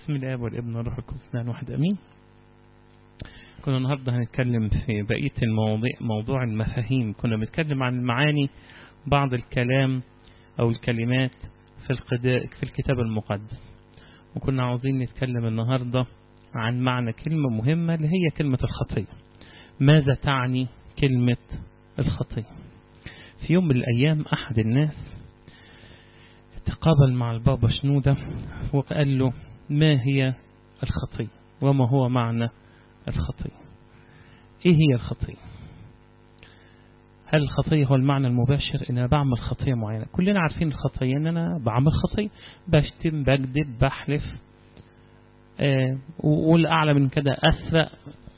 بسم الله والابن والروح القدس نعم واحد امين كنا النهاردة هنتكلم في بقية المواضيع موضوع المفاهيم كنا بنتكلم عن المعاني بعض الكلام او الكلمات في القداء في الكتاب المقدس وكنا عاوزين نتكلم النهاردة عن معنى كلمة مهمة اللي هي كلمة الخطية ماذا تعني كلمة الخطية في يوم من الأيام أحد الناس تقابل مع البابا شنودة وقال له ما هي الخطية وما هو معنى الخطية ايه هي الخطية هل الخطية هو المعنى المباشر ان انا بعمل خطية معينة كلنا عارفين الخطية ان انا بعمل خطية بشتم بكذب بحلف آه والأعلى من كده أسرق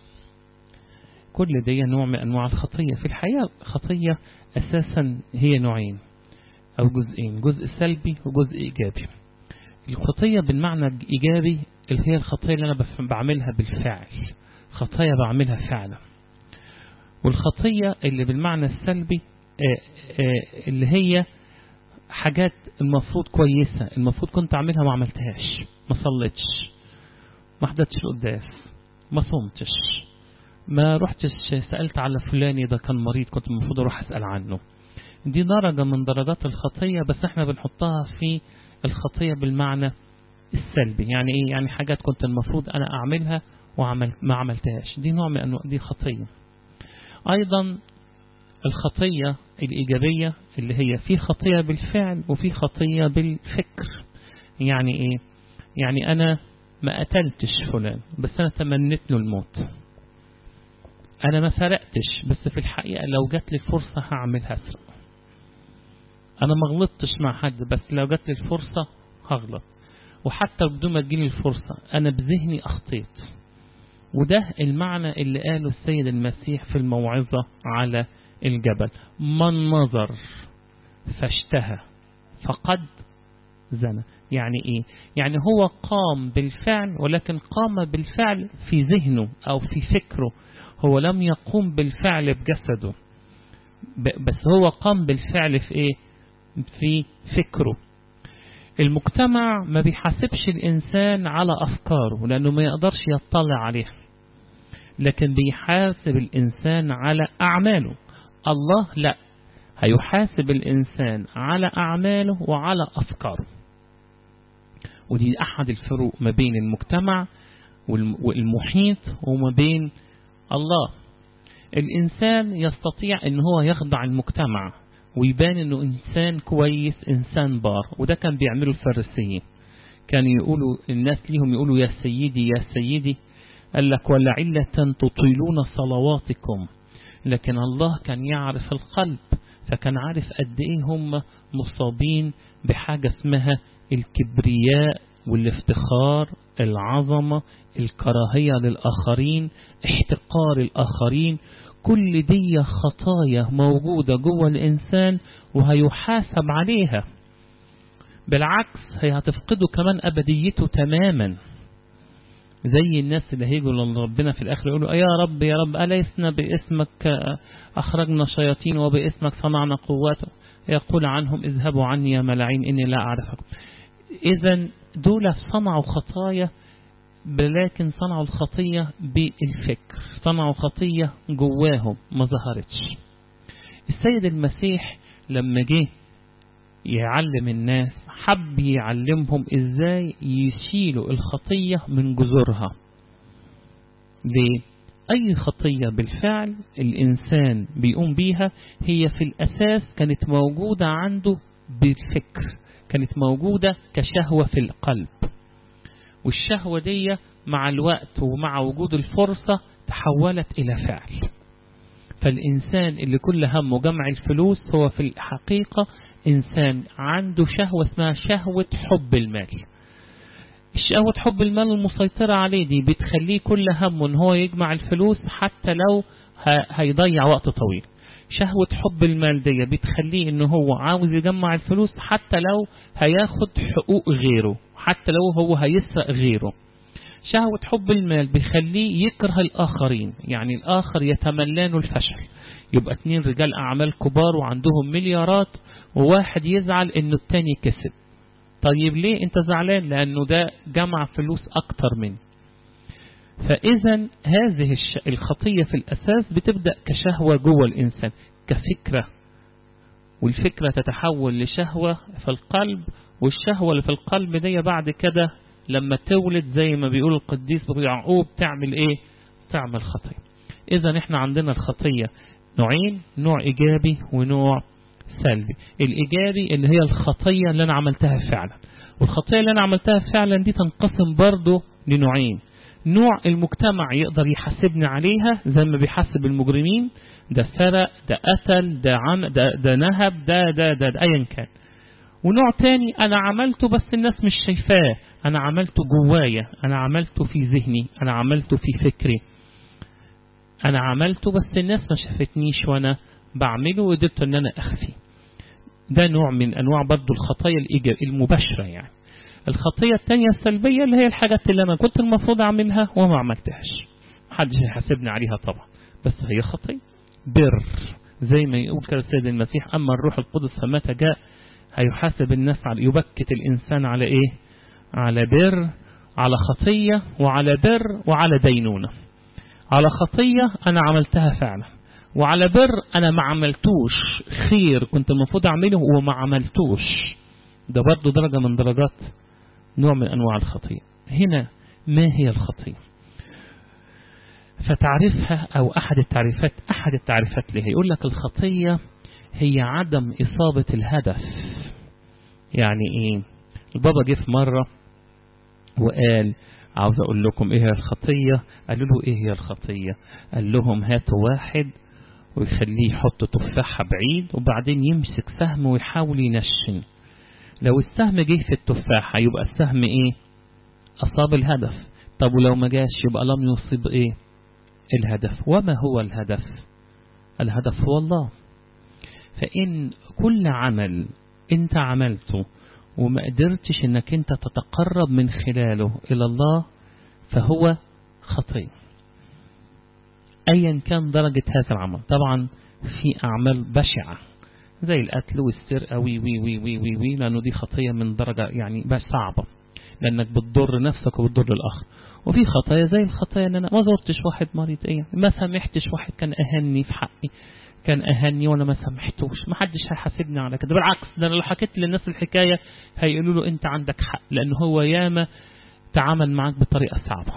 كل دي نوع من أنواع الخطية في الحقيقة الخطية أساسا هي نوعين أو جزئين جزء سلبي وجزء إيجابي الخطية بالمعنى الإيجابي اللي هي الخطية اللي أنا بعملها بالفعل خطايا بعملها فعلا والخطية اللي بالمعنى السلبي اللي هي حاجات المفروض كويسة المفروض كنت أعملها ما عملتهاش ما صليتش ما حضرتش القداس ما صمتش ما رحتش سألت على فلاني ده كان مريض كنت المفروض أروح أسأل عنه دي درجة من درجات الخطية بس احنا بنحطها في الخطية بالمعنى السلبي يعني ايه يعني حاجات كنت المفروض انا اعملها وعمل ما عملتهاش دي نوع من انواع دي خطية ايضا الخطية الايجابية اللي هي في خطية بالفعل وفي خطية بالفكر يعني ايه يعني انا ما قتلتش فلان بس انا تمنيت له الموت انا ما سرقتش بس في الحقيقة لو جات لي الفرصة هعملها اسرق انا ما غلطتش مع حد بس لو جات لي الفرصة هغلط وحتى بدون ما تجيني الفرصة انا بذهني اخطيت وده المعنى اللي قاله السيد المسيح في الموعظة على الجبل من نظر فاشتهى فقد زنى يعني ايه يعني هو قام بالفعل ولكن قام بالفعل في ذهنه او في فكره هو لم يقوم بالفعل بجسده بس هو قام بالفعل في ايه في فكره المجتمع ما بيحاسبش الإنسان على أفكاره لأنه ما يقدرش يطلع عليها لكن بيحاسب الإنسان على أعماله الله لا هيحاسب الإنسان على أعماله وعلى أفكاره ودي أحد الفروق ما بين المجتمع والمحيط وما بين الله الإنسان يستطيع أن هو يخضع المجتمع ويبان أنه إنسان كويس إنسان بار وده كان بيعمله الفارسيين كان يقولوا الناس ليهم يقولوا يا سيدي يا سيدي قال لك ولعلة تطيلون صلواتكم لكن الله كان يعرف القلب فكان عارف قد إيه هم مصابين بحاجة اسمها الكبرياء والافتخار العظمة الكراهية للآخرين احتقار الآخرين كل دي خطايا موجودة جوه الإنسان وهيحاسب عليها بالعكس هي هتفقده كمان أبديته تماما زي الناس اللي هيجوا لربنا في الآخر يقولوا يا رب يا رب أليسنا باسمك أخرجنا شياطين وباسمك صنعنا قوات يقول عنهم اذهبوا عني يا ملاعين إني لا أعرفكم إذا دول صنعوا خطايا لكن صنعوا الخطية بالفكر صنعوا خطية جواهم ما ظهرتش السيد المسيح لما جه يعلم الناس حب يعلمهم ازاي يشيلوا الخطية من جذورها ليه؟ أي خطية بالفعل الإنسان بيقوم بيها هي في الأساس كانت موجودة عنده بالفكر كانت موجودة كشهوة في القلب والشهوة دي مع الوقت ومع وجود الفرصة تحولت إلى فعل فالإنسان اللي كل همه جمع الفلوس هو في الحقيقة إنسان عنده شهوة اسمها شهوة حب المال الشهوة حب المال المسيطرة عليه دي بتخليه كل همه ان هو يجمع الفلوس حتى لو هيضيع وقت طويل شهوة حب المال دي بتخليه ان هو عاوز يجمع الفلوس حتى لو هياخد حقوق غيره حتى لو هو هيسرق غيره شهوة حب المال بيخليه يكره الآخرين يعني الآخر يتملانه الفشل يبقى اتنين رجال أعمال كبار وعندهم مليارات وواحد يزعل انه التاني كسب طيب ليه انت زعلان لانه ده جمع فلوس اكتر مني فاذا هذه الخطية في الاساس بتبدأ كشهوة جوه الانسان كفكرة والفكرة تتحول لشهوة في القلب والشهوة اللي في القلب دي بعد كده لما تولد زي ما بيقول القديس يعقوب تعمل ايه تعمل خطية اذا احنا عندنا الخطية نوعين نوع ايجابي ونوع سلبي الايجابي اللي هي الخطية اللي انا عملتها فعلا والخطية اللي انا عملتها فعلا دي تنقسم برضه لنوعين نوع المجتمع يقدر يحاسبني عليها زي ما بيحاسب المجرمين ده سرق ده قتل ده عم ده, ده نهب ده ده ده, ده ايا كان ونوع تاني انا عملته بس الناس مش شايفاه انا عملته جوايا انا عملته في ذهني انا عملته في فكري انا عملته بس الناس ما شافتنيش وانا بعمله وقدرت ان انا اخفي ده نوع من انواع برضه الخطايا المباشرة يعني الخطية التانية السلبية اللي هي الحاجات اللي انا كنت المفروض اعملها وما عملتهاش محدش هيحاسبني عليها طبعا بس هي خطية بر زي ما يقول كده السيد المسيح اما الروح القدس فمتى جاء هيحاسب الناس على يبكت الانسان على ايه على بر على خطية وعلى بر وعلى دينونة على خطية أنا عملتها فعلا وعلى بر أنا ما عملتوش خير كنت المفروض أعمله وما عملتوش ده برضه درجة من درجات نوع من أنواع الخطية هنا ما هي الخطية فتعرفها أو أحد التعريفات أحد التعريفات لها يقول لك الخطية هي عدم إصابة الهدف يعني إيه البابا جه في مرة وقال عاوز أقول لكم إيه هي الخطية قالوا له إيه هي الخطية قال لهم هاتوا واحد ويخليه يحط تفاحة بعيد وبعدين يمسك سهم ويحاول ينشن لو السهم جه في التفاحة يبقى السهم إيه أصاب الهدف طب ولو ما جاش يبقى لم يصيب إيه الهدف وما هو الهدف الهدف هو الله فإن كل عمل أنت عملته وما قدرتش انك انت تتقرب من خلاله الى الله فهو خطية ايا كان درجة هذا العمل طبعا في اعمال بشعة زي القتل والسرقة وي وي وي وي وي وي لانه دي خطية من درجة يعني صعبة لانك بتضر نفسك وبتضر الاخر وفي خطايا زي الخطايا ان انا ما زرتش واحد مريض ايه ما سامحتش واحد كان اهني في حقي كان أهني وأنا ما سامحتوش ما حدش هيحاسبني على كده بالعكس ده أنا لو حكيت للناس الحكاية هيقولوا له أنت عندك حق لأن هو ياما تعامل معك بطريقة صعبة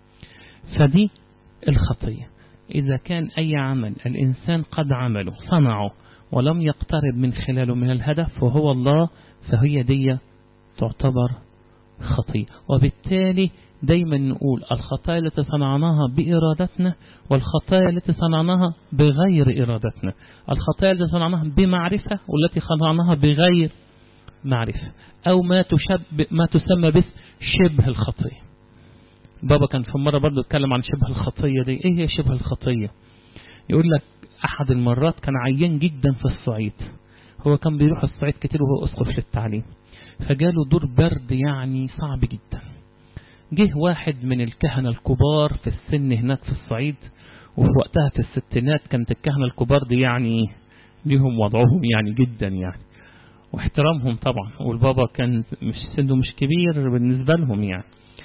فدي الخطية إذا كان أي عمل الإنسان قد عمله صنعه ولم يقترب من خلاله من الهدف وهو الله فهي دي تعتبر خطية وبالتالي دايما نقول الخطايا التي صنعناها بإرادتنا والخطايا التي صنعناها بغير إرادتنا الخطايا التي صنعناها بمعرفة والتي صنعناها بغير معرفة أو ما, تشب ما تسمى بس شبه الخطية بابا كان في مرة برضه اتكلم عن شبه الخطية دي ايه هي شبه الخطية يقول لك أحد المرات كان عيان جدا في الصعيد هو كان بيروح الصعيد كتير وهو أسقف للتعليم فجاله دور برد يعني صعب جدا جه واحد من الكهنة الكبار في السن هناك في الصعيد وفي وقتها في الستينات كانت الكهنة الكبار دي يعني ليهم وضعهم يعني جدا يعني واحترامهم طبعا والبابا كان مش سنه مش كبير بالنسبة لهم يعني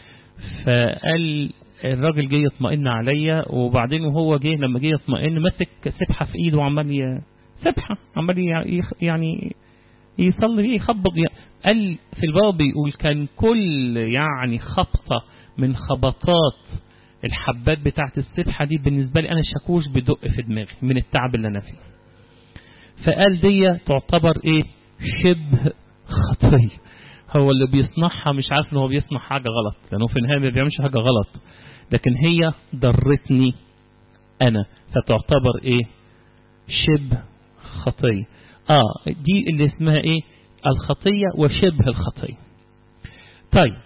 فقال الراجل جه يطمئن عليا وبعدين وهو جه لما جه يطمئن مسك سبحة في ايده وعمال سبحة عمال يعني يصلي يخبط قال في الباب بيقول كان كل يعني خبطة من خبطات الحبات بتاعت السبحة دي بالنسبة لي أنا شاكوش بدق في دماغي من التعب اللي أنا فيه فقال دي تعتبر إيه شبه خطية هو اللي بيصنعها مش عارف ان هو بيصنع حاجة غلط لأنه في النهاية ما بيعملش حاجة غلط لكن هي ضرتني أنا فتعتبر إيه شبه خطية آه دي اللي اسمها إيه الخطية وشبه الخطية طيب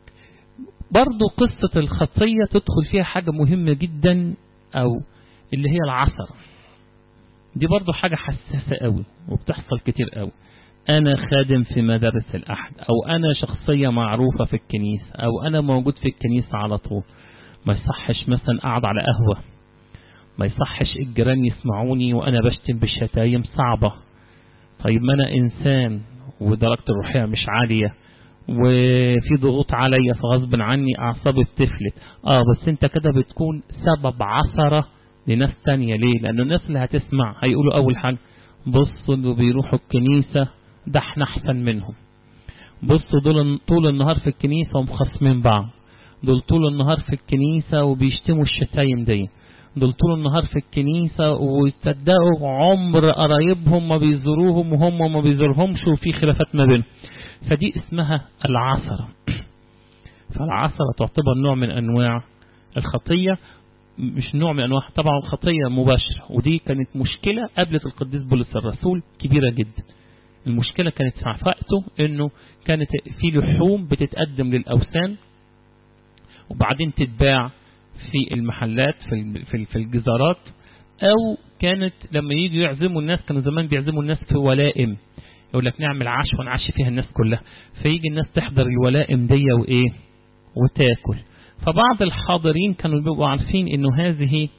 برضو قصة الخطية تدخل فيها حاجة مهمة جدا أو اللي هي العصر دي برضو حاجة حساسة قوي وبتحصل كتير قوي أنا خادم في مدارس الأحد أو أنا شخصية معروفة في الكنيسة أو أنا موجود في الكنيسة على طول ما يصحش مثلا أقعد على قهوة ما يصحش الجيران يسمعوني وأنا بشتم بالشتايم صعبة طيب ما أنا إنسان ودرجة الروحية مش عالية وفي ضغوط عليا فغصب عني اعصابي بتفلت اه بس انت كده بتكون سبب عثرة لناس تانية ليه لان الناس اللي هتسمع هيقولوا اول حاجة بصوا اللي بيروحوا الكنيسة ده احنا احسن منهم بصوا دول طول النهار في الكنيسة ومخصمين بعض دول طول النهار في الكنيسة وبيشتموا الشتايم دي دول طول النهار في الكنيسة ويصدقوا عمر قرايبهم ما بيزوروهم وهم ما بيزورهمش وفي خلافات ما بينهم فدي اسمها العثرة فالعثرة تعتبر نوع من أنواع الخطية مش نوع من أنواع طبعا الخطية مباشرة ودي كانت مشكلة قابلت القديس بولس الرسول كبيرة جدا المشكلة كانت في وقته انه كانت في لحوم بتتقدم للأوثان وبعدين تتباع في المحلات في في الجزارات او كانت لما يجوا يعزموا الناس كانوا زمان بيعزموا الناس في ولائم يقول لك نعمل عشوة ونعشي فيها الناس كلها فيجي الناس تحضر الولائم دي وايه وتاكل فبعض الحاضرين كانوا بيبقوا عارفين انه هذه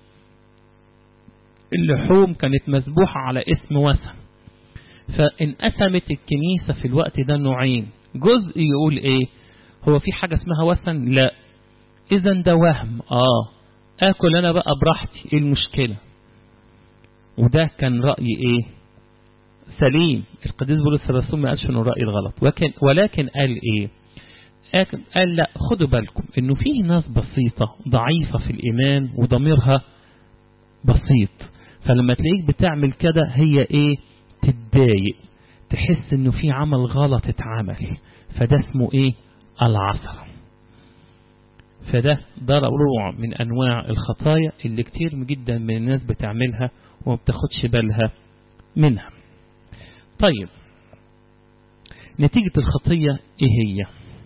اللحوم كانت مذبوحة على اسم وثن فانقسمت الكنيسة في الوقت ده نوعين جزء يقول ايه هو في حاجة اسمها وثن لا اذا ده وهم اه اكل انا بقى براحتي ايه المشكلة وده كان رأي ايه سليم القديس بولس الرسول ما قالش انه رأي الغلط ولكن, ولكن قال ايه قال لا خدوا بالكم انه فيه ناس بسيطة ضعيفة في الايمان وضميرها بسيط فلما تلاقيك بتعمل كده هي ايه تتضايق تحس انه في عمل غلط اتعمل فده اسمه ايه العثرة فده ده نوع من انواع الخطايا اللي كتير جدا من الناس بتعملها وما بتاخدش بالها منها طيب نتيجة الخطية ايه هي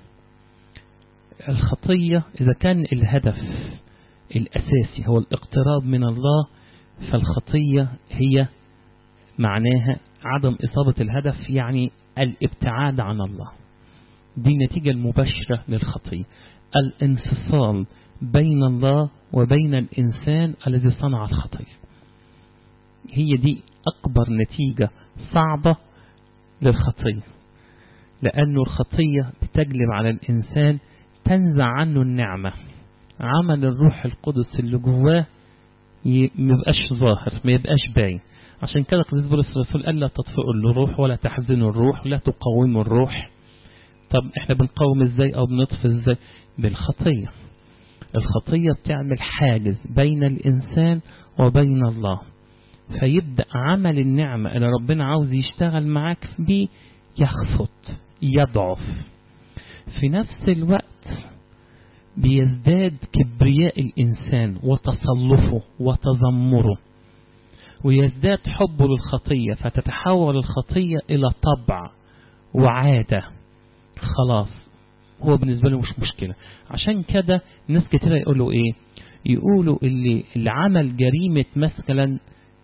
الخطية اذا كان الهدف الاساسي هو الاقتراب من الله فالخطية هي معناها عدم إصابة الهدف يعني الابتعاد عن الله دي النتيجة المباشرة للخطية الانفصال بين الله وبين الإنسان الذي صنع الخطية هي دي أكبر نتيجة صعبة للخطية لأن الخطية بتجلب على الإنسان تنزع عنه النعمة عمل الروح القدس اللي جواه ما يبقاش ظاهر ما يبقاش باين عشان كده قديس بولس الرسول قال لا تطفئوا الروح ولا تحزنوا الروح لا تقاوموا الروح طب احنا بنقاوم ازاي او بنطفي ازاي بالخطية الخطية بتعمل حاجز بين الإنسان وبين الله فيبدأ عمل النعمة اللي ربنا عاوز يشتغل معاك بيه يخفت يضعف في نفس الوقت بيزداد كبرياء الإنسان وتصلفه وتذمره ويزداد حبه للخطية فتتحول الخطية إلى طبع وعادة خلاص هو بالنسبة له مش مشكلة عشان كده ناس كتير يقولوا إيه يقولوا اللي, اللي عمل جريمة مثلا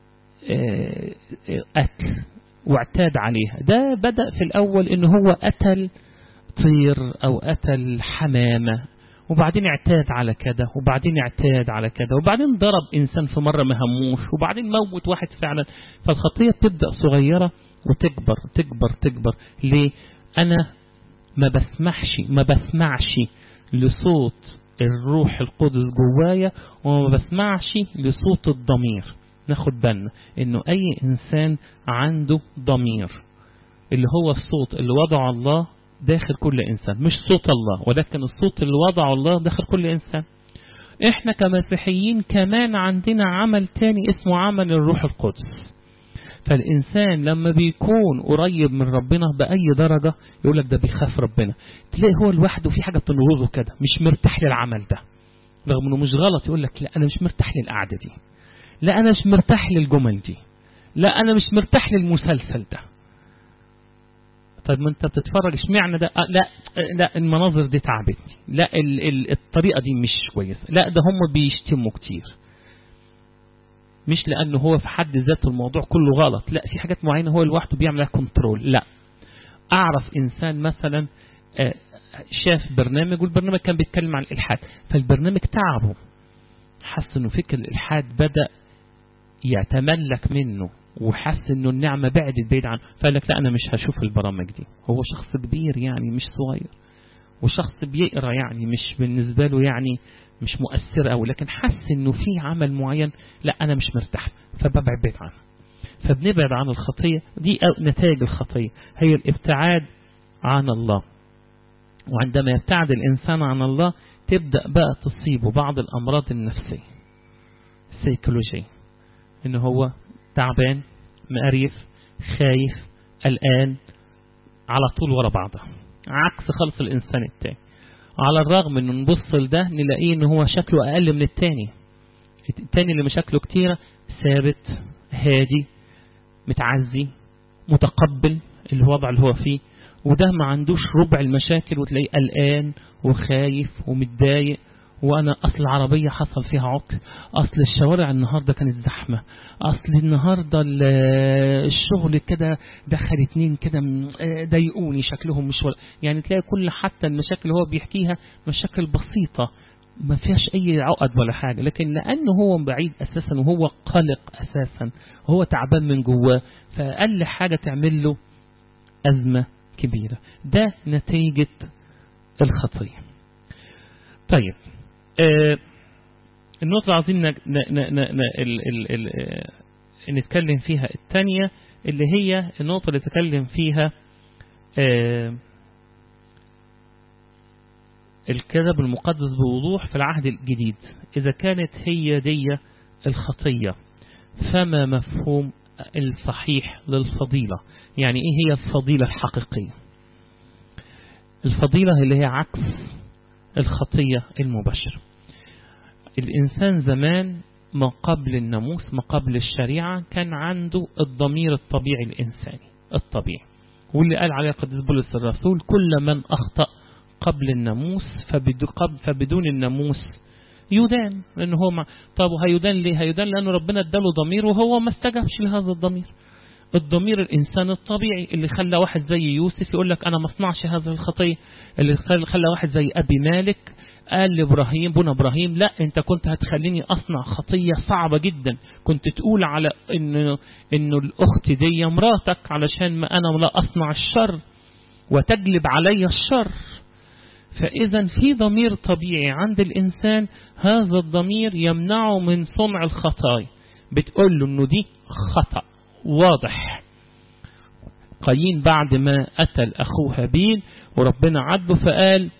قتل واعتاد عليها ده بدأ في الأول إن هو قتل طير أو قتل حمامة وبعدين اعتاد على كده وبعدين اعتاد على كده وبعدين ضرب إنسان في مرة ما هموش وبعدين موت واحد فعلا فالخطية بتبدأ صغيرة وتكبر تكبر تكبر ليه أنا ما بسمحش ما بسمعش لصوت الروح القدس جوايا وما بسمعش لصوت الضمير ناخد بالنا انه اي انسان عنده ضمير اللي هو الصوت اللي وضع الله داخل كل إنسان مش صوت الله ولكن الصوت اللي وضعه الله داخل كل إنسان إحنا كمسيحيين كمان عندنا عمل تاني اسمه عمل الروح القدس فالإنسان لما بيكون قريب من ربنا بأي درجة يقول لك ده بيخاف ربنا تلاقي هو لوحده في حاجة بتنغزه كده مش مرتاح للعمل ده رغم انه مش غلط يقول لك لا انا مش مرتاح للقعدة دي لا انا مش مرتاح للجمل دي لا انا مش مرتاح للمسلسل ده طيب ما انت بتتفرج اشمعنى ده لا لا المناظر دي تعبتني لا ال ال الطريقة دي مش كويسة لا ده هم بيشتموا كتير مش لأنه هو في حد ذاته الموضوع كله غلط لا في حاجات معينة هو لوحده بيعمل كنترول لا أعرف إنسان مثلا شاف برنامج والبرنامج كان بيتكلم عن الإلحاد فالبرنامج تعبه حس إنه فكر الإلحاد بدأ يتملك منه وحس انه النعمة بعدت بعيد عنه فقال لك لا انا مش هشوف البرامج دي هو شخص كبير يعني مش صغير وشخص بيقرا يعني مش بالنسبة له يعني مش مؤثر أوي لكن حس إنه في عمل معين لا أنا مش مرتاح فببعد عنه فبنبعد عن الخطية دي نتائج الخطية هي الابتعاد عن الله وعندما يبتعد الإنسان عن الله تبدأ بقى تصيبه بعض الأمراض النفسية السيكولوجية إن هو تعبان مقريف خايف قلقان على طول ورا بعضها عكس خلص الإنسان التاني على الرغم إنه نبص لده نلاقيه إن هو شكله أقل من التاني التاني اللي مشاكله كتيرة ثابت هادي متعزي متقبل الوضع اللي هو فيه وده ما عندوش ربع المشاكل وتلاقيه قلقان وخايف ومتضايق وانا اصل العربية حصل فيها عطل اصل الشوارع النهاردة كانت زحمة اصل النهاردة الشغل كده دخل اتنين كده ضايقوني شكلهم مش ولا يعني تلاقي كل حتى المشاكل اللي هو بيحكيها مشاكل بسيطة ما فيهاش اي عقد ولا حاجة لكن لانه هو بعيد اساسا وهو قلق اساسا وهو تعبان من جواه فاقل حاجة تعمل له ازمة كبيرة ده نتيجة الخطية طيب آه النقطة اللي عايزين ن... ن... ن... ن... ال... ال... ال... نتكلم فيها الثانية اللي هي النقطة اللي تكلم فيها آه الكتاب المقدس بوضوح في العهد الجديد إذا كانت هي دي الخطية فما مفهوم الصحيح للفضيلة يعني إيه هي الفضيلة الحقيقية الفضيلة اللي هي عكس الخطية المباشرة الإنسان زمان ما قبل الناموس ما قبل الشريعة كان عنده الضمير الطبيعي الإنساني الطبيعي واللي قال عليه قديس بولس الرسول كل من أخطأ قبل الناموس فبدون الناموس يدان لأنه هو ما طب هيدان ليه هيدان لأنه ربنا اداله ضمير وهو ما استجابش لهذا الضمير الضمير الإنسان الطبيعي اللي خلى واحد زي يوسف يقول لك أنا ما اصنعش هذه الخطية اللي خلى واحد زي أبي مالك قال لإبراهيم بنا إبراهيم لا أنت كنت هتخليني أصنع خطية صعبة جدا كنت تقول على إنه, إنه الأخت دي مراتك علشان ما أنا لا أصنع الشر وتجلب علي الشر فإذا في ضمير طبيعي عند الإنسان هذا الضمير يمنعه من صنع الخطايا بتقول له إنه دي خطأ واضح قايين بعد ما قتل أخوه هابيل وربنا عاتبه فقال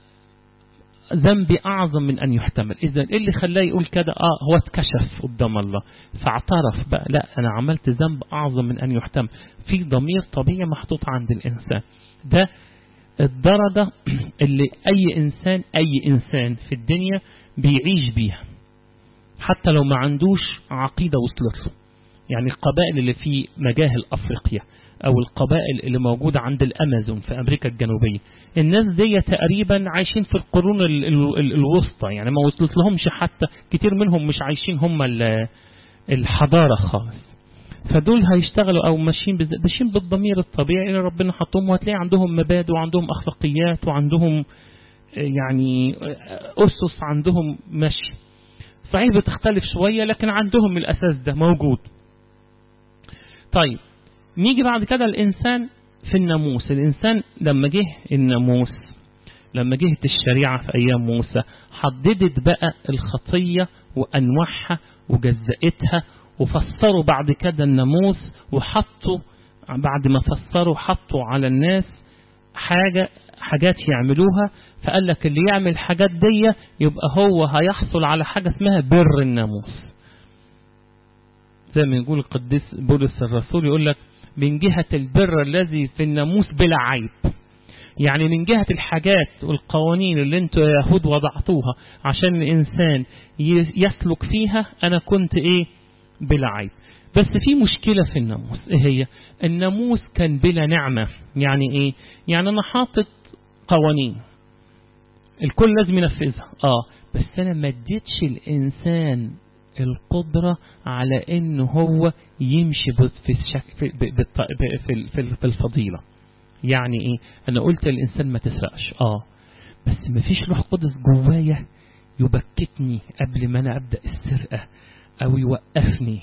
ذنبي أعظم من أن يحتمل إذا إيه اللي خلاه يقول كده آه هو اتكشف قدام الله فاعترف بقى لا أنا عملت ذنب أعظم من أن يحتمل في ضمير طبيعي محطوط عند الإنسان ده الدرجة اللي أي إنسان أي إنسان في الدنيا بيعيش بيها حتى لو ما عندوش عقيدة وصلت له يعني القبائل اللي في مجاهل أفريقيا أو القبائل اللي موجودة عند الأمازون في أمريكا الجنوبية الناس دي تقريبا عايشين في القرون ال ال ال الوسطى يعني ما وصلت لهمش حتى كتير منهم مش عايشين هم الحضارة خالص فدول هيشتغلوا او ماشيين ماشيين بالضمير الطبيعي اللي ربنا حطهم وهتلاقي عندهم مبادئ وعندهم اخلاقيات وعندهم يعني اسس عندهم ماشي صحيح بتختلف شوية لكن عندهم الاساس ده موجود طيب نيجي بعد كده الانسان في الناموس الانسان لما جه الناموس لما جهت الشريعة في ايام موسى حددت بقى الخطية وانواعها وجزأتها وفسروا بعد كده الناموس وحطوا بعد ما فسروا حطوا على الناس حاجة حاجات يعملوها فقال لك اللي يعمل الحاجات دي يبقى هو هيحصل على حاجة اسمها بر الناموس زي ما يقول القديس بولس الرسول يقول لك من جهة البر الذي في الناموس بلا عيب يعني من جهة الحاجات والقوانين اللي انتوا يا يهود وضعتوها عشان الإنسان يسلك فيها أنا كنت إيه بلا عيب بس في مشكلة في الناموس ايه هي الناموس كان بلا نعمة يعني ايه يعني انا حاطط قوانين الكل لازم ينفذها اه بس انا ما اديتش الانسان القدرة على انه هو يمشي في الشك في في في, في الفضيلة يعني ايه انا قلت للانسان ما تسرقش اه بس ما فيش روح قدس جوايا يبكتني قبل ما انا ابدا السرقه أو يوقفني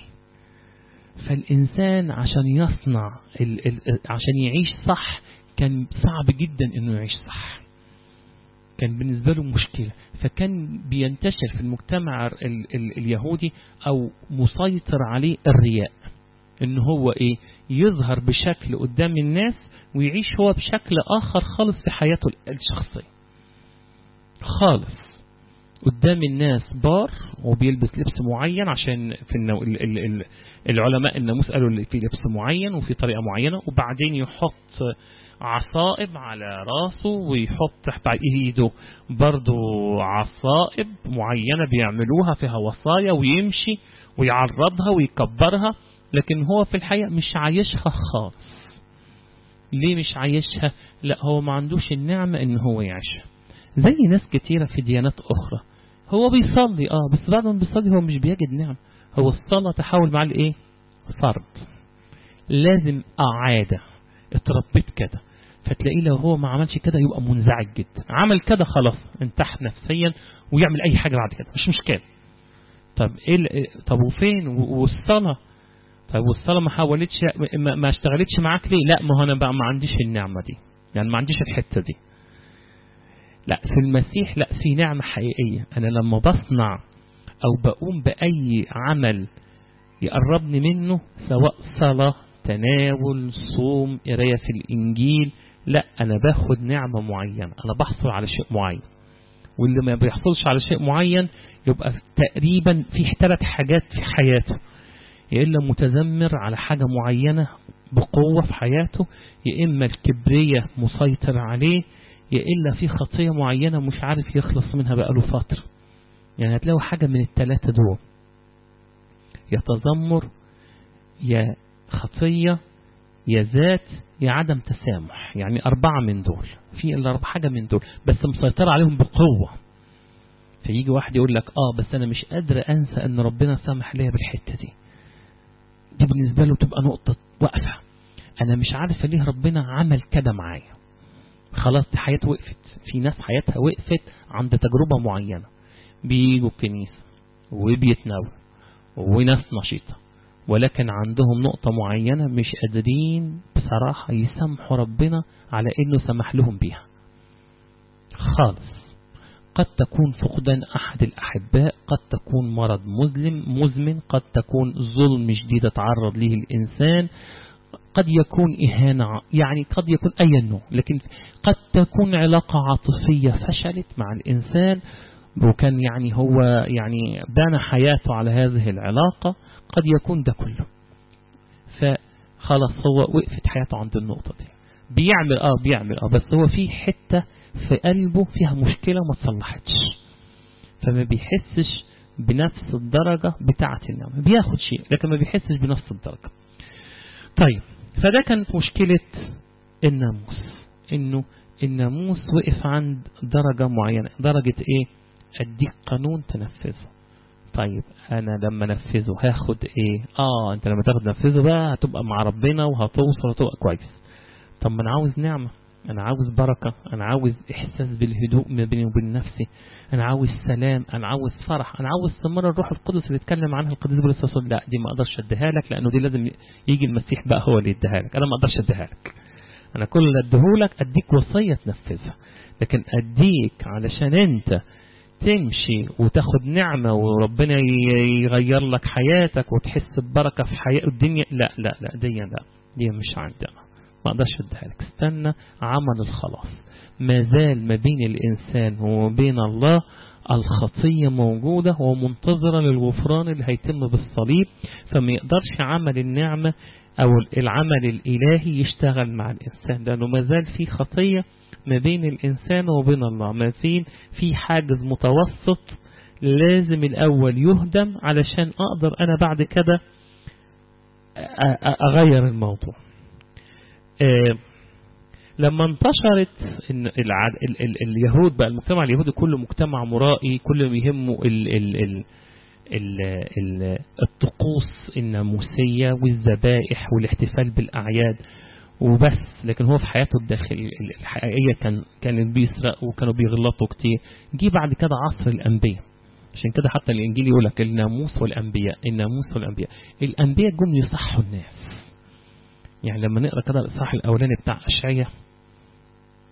فالإنسان عشان يصنع ال ال عشان يعيش صح كان صعب جدا إنه يعيش صح كان بالنسبة له مشكلة فكان بينتشر في المجتمع ال ال اليهودي أو مسيطر عليه الرياء إن هو إيه يظهر بشكل قدام الناس ويعيش هو بشكل آخر خالص في حياته الشخصية خالص قدام الناس بار وبيلبس لبس معين عشان في النو... ال... ال... ال... العلماء الناموس قالوا اللي في لبس معين وفي طريقة معينة وبعدين يحط عصائب على راسه ويحط تحت ايده برضه عصائب معينة بيعملوها فيها وصايا ويمشي ويعرضها ويكبرها لكن هو في الحقيقة مش عايشها خالص ليه مش عايشها لا هو ما عندوش النعمة ان هو يعيشها زي ناس كتيرة في ديانات اخرى هو بيصلي اه بس بعد ما بيصلي هو مش بيجد نعم هو الصلاة تحول مع الايه فرض لازم عادة اتربيت كده فتلاقيه لو هو ما عملش كده يبقى منزعج جدا عمل كده خلاص انتح نفسيا ويعمل اي حاجة بعد كده مش مشكلة طب ايه طب وفين والصلاة طب والصلاة ما حاولتش ما, ما اشتغلتش معاك ليه لا ما هو انا بقى ما عنديش النعمة دي يعني ما عنديش الحتة دي لا في المسيح لا في نعمة حقيقية انا لما بصنع او بقوم باي عمل يقربني منه سواء صلاة تناول صوم قراية في الانجيل لا انا باخد نعمة معينة انا بحصل على شيء معين واللي ما بيحصلش على شيء معين يبقى تقريبا في ثلاث حاجات في حياته يا إلا متذمر على حاجة معينة بقوة في حياته يا إما الكبرية مسيطر عليه يا إلا في خطية معينة مش عارف يخلص منها بقاله فترة يعني هتلاقوا حاجة من الثلاثة دول يا تذمر يا خطية يا ذات يا عدم تسامح يعني أربعة من دول في الأربع حاجة من دول بس مسيطر عليهم بقوة فيجي واحد يقول لك آه بس أنا مش قادر أنسى أن ربنا سامح ليا بالحتة دي دي بالنسبة له تبقى نقطة وقفة أنا مش عارف ليه ربنا عمل كده معايا خلاص حياته وقفت في ناس حياتها وقفت عند تجربة معينة بيجوا الكنيسة وبيتناولوا وناس نشيطة ولكن عندهم نقطة معينة مش قادرين بصراحة يسامحوا ربنا على انه سمح لهم بيها خالص قد تكون فقدان أحد الأحباء قد تكون مرض مظلم مزمن قد تكون ظلم شديد تعرض له الإنسان قد يكون إهانة يعني قد يكون أي نوع لكن قد تكون علاقة عاطفية فشلت مع الإنسان وكان يعني هو يعني بان حياته على هذه العلاقة قد يكون ده كله فخلاص هو وقفت حياته عند النقطة دي بيعمل اه بيعمل اه بس هو في حتة في قلبه فيها مشكلة ما تصلحتش فما بيحسش بنفس الدرجة بتاعة النعمة بياخد شيء لكن ما بيحسش بنفس الدرجة طيب فده كانت مشكلة الناموس انه الناموس وقف عند درجة معينة درجة ايه اديك قانون تنفذه طيب انا لما انفذه هاخد ايه اه انت لما تاخد نفذه بقى هتبقى مع ربنا وهتوصل وتبقى كويس طب ما انا عاوز نعمة انا عاوز بركة انا عاوز احساس بالهدوء ما بيني وبين نفسي انا عاوز سلام انا عاوز فرح انا عاوز ثمرة الروح القدس اللي اتكلم عنها القديس بولس الرسول لا دي ما اقدرش اديها لك لانه دي لازم يجي المسيح بقى هو اللي يديها لك انا ما اقدرش اديها لك انا كل اللي اديهولك اديك وصية تنفذها لكن اديك علشان انت تمشي وتاخد نعمة وربنا يغير لك حياتك وتحس ببركة في حياة الدنيا لا لا لا دي لا دي مش عندنا ما اقدرش اديها لك استنى عمل الخلاص ما زال ما بين الإنسان وبين الله الخطية موجودة ومنتظرة للغفران اللي هيتم بالصليب فما يقدرش عمل النعمة أو العمل الإلهي يشتغل مع الإنسان لأنه ما زال في خطية ما بين الإنسان وبين الله ما زال في حاجز متوسط لازم الأول يهدم علشان أقدر أنا بعد كده أغير الموضوع أه لما انتشرت إن العد... ال... ال... اليهود بقى المجتمع اليهودي كله مجتمع مرائي كله بيهمه ال... ال... ال... ال... ال... الطقوس الناموسية والذبائح والاحتفال بالأعياد وبس لكن هو في حياته الداخل الحقيقية كان كان بيسرق وكانوا بيغلطوا كتير جه بعد كده عصر الأنبياء عشان كده حتى الإنجيل يقول لك الناموس والأنبياء الناموس والأنبياء الأنبياء جم يصحوا الناس يعني لما نقرأ كده الإصحاح الأولاني بتاع أشعية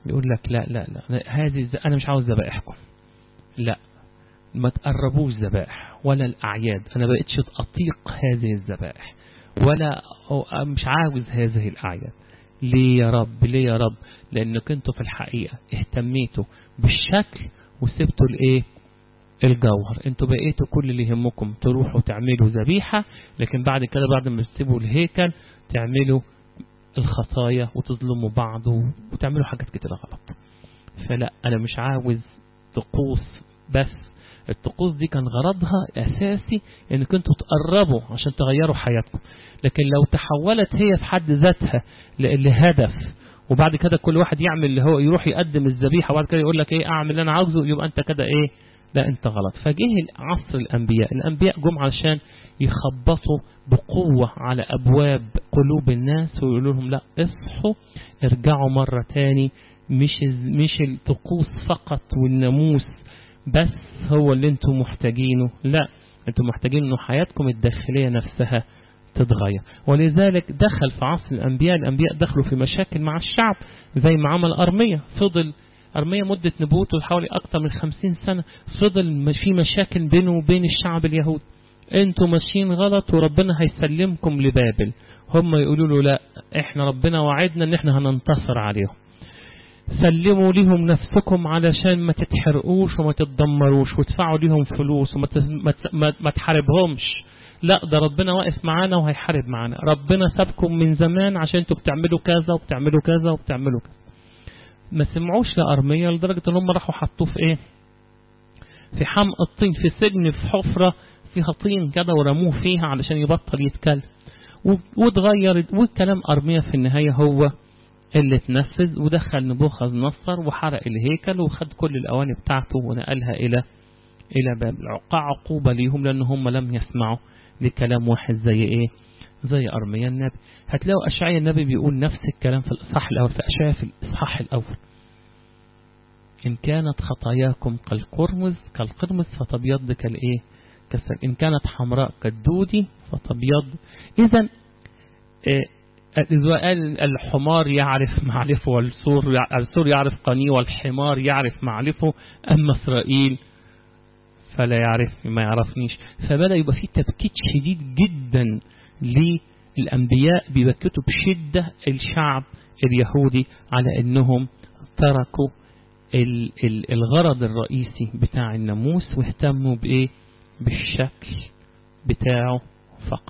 يقول لك لا لا لا هذه الز- أنا مش عاوز ذبائحكم لا ما تقربوش ذبائح ولا الأعياد أنا بقيتش أطيق هذه الذبائح ولا أو- مش عاوز هذه الأعياد ليه يا رب ليه يا رب لأنك انتوا في الحقيقة اهتميتوا بالشكل وسبتوا الايه الجوهر انتوا بقيتوا كل اللي يهمكم تروحوا تعملوا ذبيحة لكن بعد كده بعد ما تسيبوا الهيكل تعملوا الخطايا وتظلموا بعض وتعملوا حاجات كتير غلط فلا انا مش عاوز طقوس بس الطقوس دي كان غرضها الاساسي انك انتوا تقربوا عشان تغيروا حياتكم لكن لو تحولت هي في حد ذاتها ل- لهدف وبعد كده كل واحد يعمل اللي هو يروح يقدم الذبيحه وبعد كده يقول لك ايه اعمل اللي انا عاوزه يبقى انت كده ايه لا انت غلط فجه عصر الانبياء الانبياء جم علشان يخبطوا بقوه على ابواب قلوب الناس ويقولوا لهم لا اصحوا ارجعوا مره تاني مش مش الطقوس فقط والناموس بس هو اللي انتم محتاجينه لا انتم محتاجين انه حياتكم الداخليه نفسها تتغير ولذلك دخل في عصر الأنبياء الأنبياء دخلوا في مشاكل مع الشعب زي ما عمل أرمية فضل أرمية مدة نبوته حوالي أكثر من خمسين سنة فضل في مشاكل بينه وبين الشعب اليهود انتوا ماشيين غلط وربنا هيسلمكم لبابل هم يقولوا له لا احنا ربنا وعدنا ان احنا هننتصر عليهم سلموا لهم نفسكم علشان ما تتحرقوش وما تتدمروش وادفعوا لهم فلوس وما ت- ما ت- ما- ما تحاربهمش لا ده ربنا واقف معانا وهيحارب معانا ربنا سابكم من زمان عشان انتوا بتعملوا كذا وبتعملوا كذا وبتعملوا كذا ما سمعوش لأرمية لدرجة ان هم راحوا حطوه في ايه في حمق الطين في سجن في حفرة فيها طين كده ورموه فيها علشان يبطل يتكلم و- واتغير والكلام أرمية في النهاية هو اللي اتنفذ ودخل نبوخذ نصر وحرق الهيكل وخد كل الأواني بتاعته ونقلها إلى إلى بابل عقوبة ليهم لأن هم لم يسمعوا لكلام واحد زي إيه زي أرميا النبي هتلاقوا أشعيا النبي بيقول نفس الكلام في الإصحاح الأول في أشعيا في الإصحاح الأول إن كانت خطاياكم كالقرمز كالقرمز فتبيض كالإيه كالسن إن كانت حمراء كالدودي فتبيض إذا إيه إذا قال الحمار يعرف معلفه والسور السور يعرف قنيه والحمار يعرف معلفه أما إسرائيل فلا يعرف ما يعرفنيش فبدأ يبقى في تبكيت شديد جدا للأنبياء بيبكتوا بشدة الشعب اليهودي على أنهم تركوا ال- ال- الغرض الرئيسي بتاع الناموس واهتموا بإيه بالشكل بتاعه فقط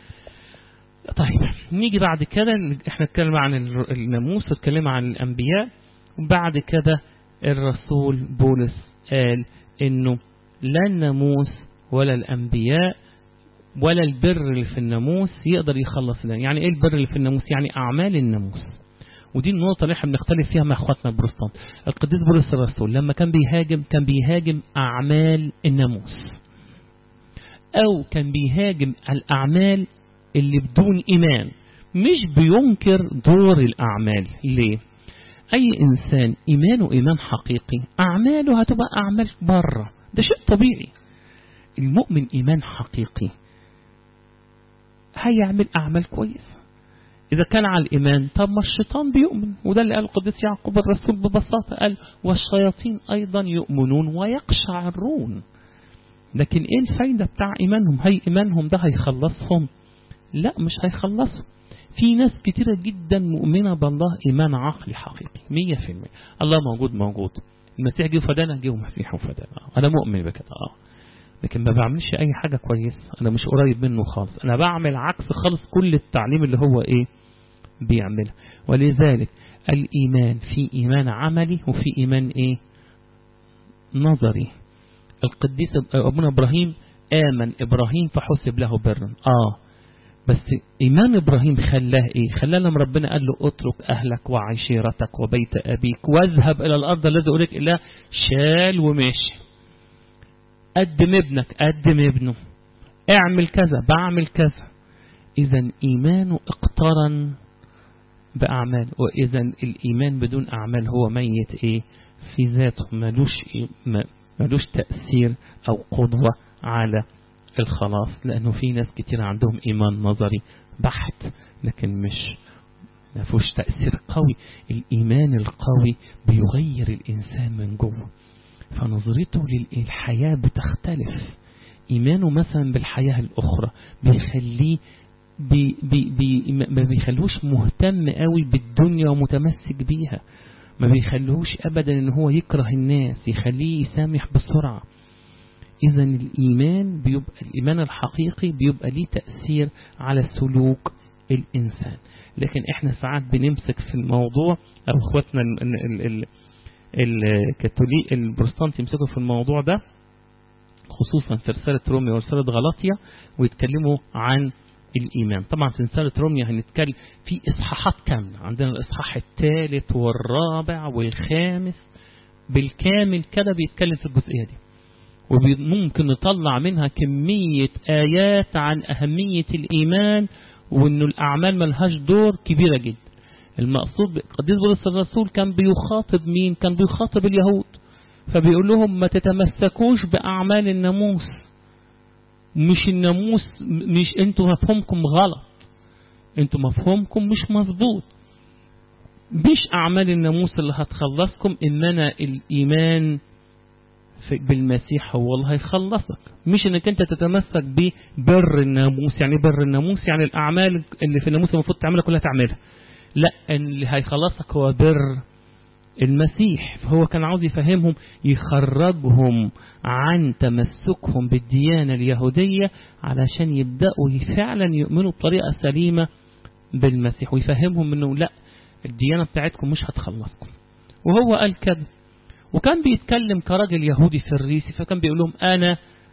طيب نيجي بعد كده احنا نتكلم عن ال- الناموس ونتكلم عن الأنبياء وبعد كده الرسول بولس قال انه لا الناموس ولا الأنبياء ولا البر اللي في الناموس يقدر يخلص ده يعني ايه البر اللي في الناموس يعني أعمال الناموس ودي النقطة اللي احنا بنختلف فيها مع اخواتنا البروتستانت القديس بولس الرسول لما كان بيهاجم كان بيهاجم أعمال الناموس أو كان بيهاجم الأعمال اللي بدون إيمان مش بينكر دور الأعمال ليه أي إنسان إيمانه إيمان حقيقي أعماله هتبقى أعمال بره ده شيء طبيعي المؤمن إيمان حقيقي هيعمل أعمال كويسة إذا كان على الإيمان طب ما الشيطان بيؤمن وده اللي قال القديس يعقوب الرسول ببساطة قال والشياطين أيضا يؤمنون ويقشعرون لكن إيه الفايدة بتاع إيمانهم هي إيمانهم ده هيخلصهم لا مش هيخلصهم في ناس كتيرة جدا مؤمنة بالله إيمان عقلي حقيقي مية في المية الله موجود موجود المسيح جه فدانا جه المسيح وفدانا أنا مؤمن بكده آه لكن ما بعملش أي حاجة كويس أنا مش قريب منه خالص أنا بعمل عكس خالص كل التعليم اللي هو إيه بيعملها ولذلك الإيمان في إيمان عملي وفي إيمان إيه نظري القديس أبونا إبراهيم آمن إبراهيم فحسب له برا آه بس إيمان إبراهيم خلاه إيه خلاه لما ربنا قال له اترك أهلك وعشيرتك وبيت أبيك واذهب إلى الأرض الذي أريك إلى شال وماشي قدم ابنك قدم ابنه اعمل كذا بعمل كذا إذا إيمانه اقترن بأعمال وإذا الإيمان بدون أعمال هو ميت إيه في ذاته ملوش, إيه ملوش تأثير أو قدوة على الخلاص لأنه في ناس كتير عندهم إيمان نظري بحت لكن مش ما فيهوش تأثير قوي الإيمان القوي بيغير الإنسان من جوه فنظرته للحياة بتختلف إيمانه مثلا بالحياة الأخرى بيخليه بي بي بي ما بيخلوش مهتم قوي بالدنيا ومتمسك بيها ما بيخلوش أبدا إن هو يكره الناس يخليه يسامح بسرعة إذا الإيمان بيبقى الإيمان الحقيقي بيبقى ليه تأثير على سلوك الإنسان لكن إحنا ساعات بنمسك في الموضوع أو إخواتنا الكاثوليك البروتستانت يمسكوا في الموضوع ده خصوصا في رسالة روميا ورسالة غلاطيا ويتكلموا عن الإيمان طبعا في رسالة روميا هنتكلم في إصحاحات كاملة عندنا الإصحاح الثالث والرابع والخامس بالكامل كده بيتكلم في الجزئية دي وممكن نطلع منها كمية آيات عن أهمية الإيمان وأنه الأعمال ملهاش دور كبيرة جدا المقصود قديس بولس الرسول كان بيخاطب مين كان بيخاطب اليهود فبيقول لهم ما تتمسكوش بأعمال الناموس مش الناموس مش انتوا مفهومكم غلط انتوا مفهومكم مش مظبوط مش أعمال الناموس اللي هتخلصكم إنما الإيمان بالمسيح هو اللي هيخلصك مش انك انت تتمسك ببر الناموس يعني بر الناموس يعني الاعمال اللي في الناموس المفروض تعملها كلها تعملها لا اللي هيخلصك هو بر المسيح فهو كان عاوز يفهمهم يخرجهم عن تمسكهم بالديانة اليهودية علشان يبدأوا فعلا يؤمنوا بطريقة سليمة بالمسيح ويفهمهم انه لا الديانة بتاعتكم مش هتخلصكم وهو قال كده وكان بيتكلم كراجل يهودي فريسي فكان بيقول لهم أنا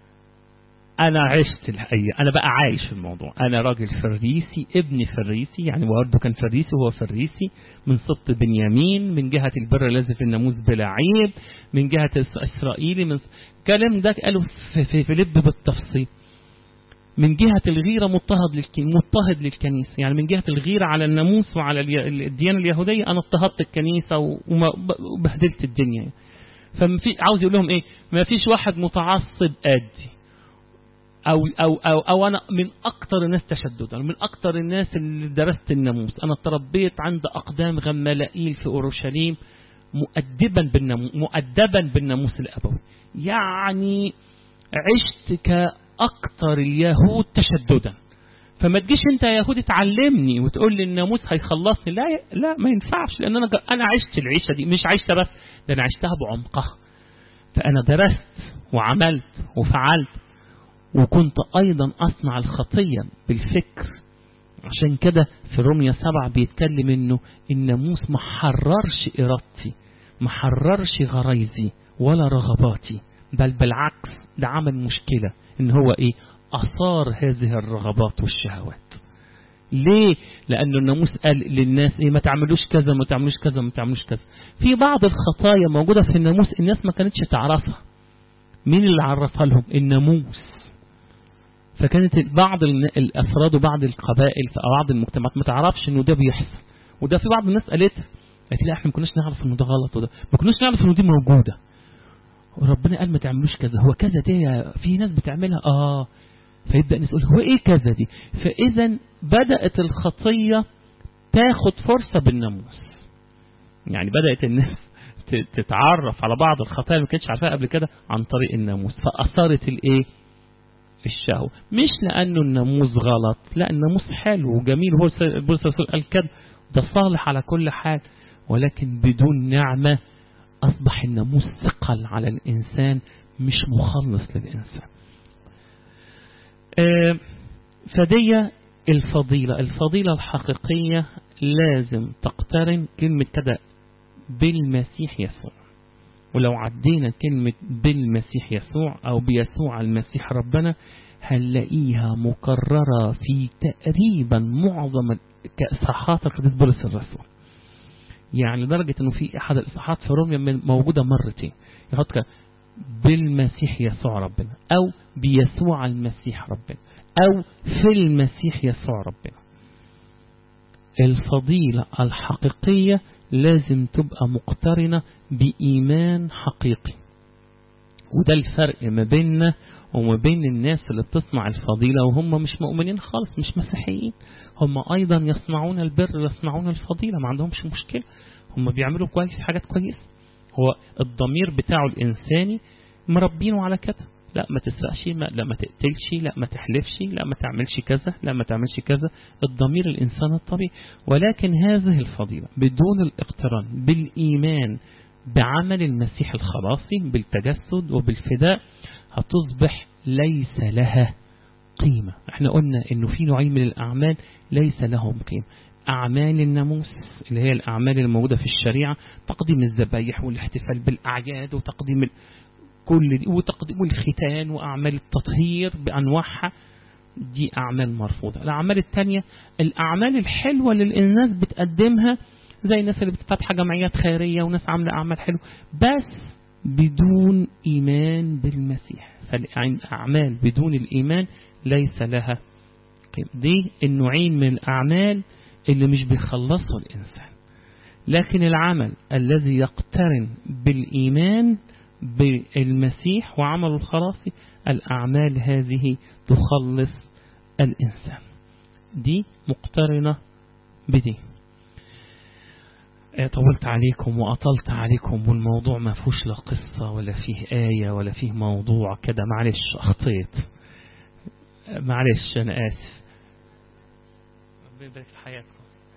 أنا عشت الحقيقة أنا بقى عايش في الموضوع أنا راجل فريسي ابن فريسي يعني برضه كان فريسي وهو فريسي من سبط بنيامين من جهة البر الذي في الناموس بلا عيب من جهة إسرائيلي من الكلام ده قاله في, في فيليب بالتفصيل من جهة الغيرة مضطهد مضطهد للكنيسة يعني من جهة الغيرة على الناموس وعلى الديانة اليهودية أنا اضطهدت الكنيسة وبهدلت الدنيا فمفي عاوز يقول لهم إيه ما فيش واحد متعصب قدي أو, أو, أو, أو أنا من أكتر الناس تشددا من أكتر الناس اللي درست الناموس أنا تربيت عند أقدام غمالائيل في أورشليم مؤدبا بالناموس مؤدبا بالناموس الأبوي يعني عشت كأكتر اليهود تشددا فما تجيش انت يا يهودي تعلمني وتقول لي الناموس هيخلصني لا لا ما ينفعش لان انا انا عشت العيشه دي مش عشتها بس ده انا عشتها بعمقها فانا درست وعملت وفعلت وكنت أيضا أصنع الخطية بالفكر عشان كده في رومية سبعة بيتكلم إنه الناموس ما حررش إرادتي ما حررش غرايزي ولا رغباتي بل بالعكس ده عمل مشكلة إن هو إيه أثار هذه الرغبات والشهوات ليه؟ لأنه الناموس قال للناس إيه ما تعملوش كذا ما تعملوش كذا ما تعملوش كذا في بعض الخطايا موجودة في الناموس الناس ما كانتش تعرفها مين اللي عرفها لهم الناموس فكانت بعض الافراد وبعض القبائل او بعض المجتمعات ما تعرفش انه ده بيحصل وده في بعض الناس قالتها قالت لا احنا ما كناش نعرف انه ده غلط وده ما كناش نعرف انه دي موجوده وربنا قال ما تعملوش كذا هو كذا دي في ناس بتعملها اه فيبدا الناس يقول هو ايه كذا دي فاذا بدات الخطيه تاخد فرصه بالناموس يعني بدات الناس تتعرف على بعض الخطايا اللي ما كانتش عارفاها قبل كده عن طريق الناموس فاثرت الايه الشهوة مش لأنه الناموس غلط لا الناموس حلو وجميل هو بولس الرسول قال كده ده صالح على كل حال ولكن بدون نعمة أصبح الناموس ثقل على الإنسان مش مخلص للإنسان آه فدي الفضيلة الفضيلة الحقيقية لازم تقترن كلمة كده بالمسيح يسوع ولو عدينا كلمة بالمسيح يسوع أو بيسوع المسيح ربنا هنلاقيها مكررة في تقريبا معظم إصحاحات القديس بولس الرسول يعني لدرجة أنه في أحد الإصحاحات في روميا موجودة مرتين يحط كده بالمسيح يسوع ربنا أو بيسوع المسيح ربنا أو في المسيح يسوع ربنا الفضيلة الحقيقية لازم تبقى مقترنة بإيمان حقيقي وده الفرق ما بيننا وما بين الناس اللي بتصنع الفضيلة وهم مش مؤمنين خالص مش مسيحيين هم أيضا يصنعون البر ويصنعون الفضيلة ما عندهمش مشكلة هم بيعملوا كويس حاجات كويسة هو الضمير بتاعه الإنساني مربينه على كده لا ما تسرقش ما لا ما تقتلش لا ما تحلفش لا ما تعملش كذا لا ما تعملش كذا الضمير الإنسان الطبيعي ولكن هذه الفضيلة بدون الاقتران بالإيمان بعمل المسيح الخلاصي بالتجسد وبالفداء هتصبح ليس لها قيمة احنا قلنا انه في نوعين من الاعمال ليس لهم قيمة اعمال الناموس اللي هي الاعمال الموجودة في الشريعة تقديم الذبايح والاحتفال بالاعياد وتقديم كل دي وتقديم الختان واعمال التطهير بانواعها دي اعمال مرفوضة الاعمال الثانية الاعمال الحلوة اللي الناس بتقدمها زي الناس اللي بتفتح جمعيات خيرية وناس عاملة اعمال حلوة بس بدون ايمان بالمسيح فالأعمال بدون الإيمان ليس لها قيمة دي النوعين من الأعمال اللي مش بيخلصوا الإنسان لكن العمل الذي يقترن بالإيمان بالمسيح وعمل الخلاصي الأعمال هذه تخلص الإنسان دي مقترنة بدي طولت عليكم وأطلت عليكم والموضوع ما فيهوش لا قصة ولا فيه آية ولا فيه موضوع كده معلش أخطيت معلش أنا آسف ربنا يبارك في حياتكم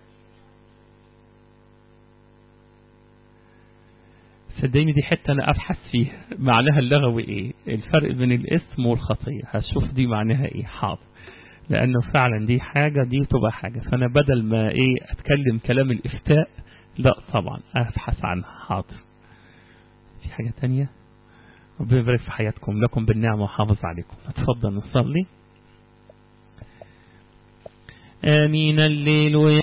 صدقني دي حتة أنا أبحث فيها معناها اللغوي إيه الفرق بين الاسم والخطية هشوف دي معناها إيه حاضر لأنه فعلا دي حاجة دي تبقى حاجة فأنا بدل ما إيه أتكلم كلام الإفتاء لا طبعا أبحث عنها حاضر في حاجة تانية ربنا يبارك في حياتكم لكم بالنعمة وحافظ عليكم اتفضل نصلي آمين الليل